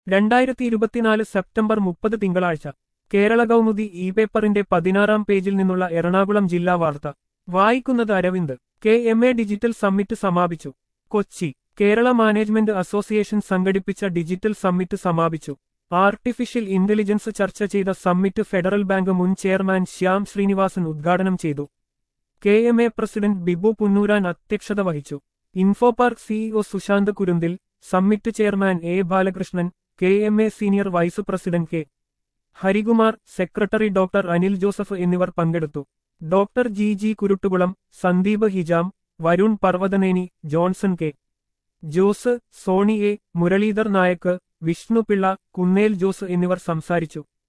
രണ്ടായിരത്തി ഇരുപത്തിനാല് സെപ്റ്റംബർ മുപ്പത് തിങ്കളാഴ്ച കേരള കൗമുദി ഇ പേപ്പറിന്റെ പതിനാറാം പേജിൽ നിന്നുള്ള എറണാകുളം ജില്ലാ വാർത്ത വായിക്കുന്നത് Aravind K M A digital summit സമാപിച്ചു കൊച്ചി കേരള മാനേജ്മെന്റ് അസോസിയേഷൻ സംഘടിപ്പിച്ച ഡിജിറ്റൽ സമ്മിറ്റ് സമാപിച്ചു ആർട്ടിഫിഷ്യൽ ഇന്റലിജൻസ് ചർച്ച ചെയ്ത സമ്മിറ്റ് ഫെഡറൽ ബാങ്ക് മുൻ ചെയർമാൻ ശ്യാം ശ്രീനിവാസൻ ഉദ്ഘാടനം ചെയ്തു K M A president Bibu Punnooran അധ്യക്ഷത വഹിച്ചു Infopark CEO Sushanth Kurunthil summit chairman A Balakrishnan K M A senior vice president K Harikumar secretary doctor Anil Joseph എന്നിവർ പങ്കെടുത്തു doctor G G Kuruttukulam Sandeep Hijam Varun പർവതനേനി Johnson K Jose Sony A Muralidhar Naik Vishnupillai Kunnel Jose എന്നിവർ സംസാരിച്ചു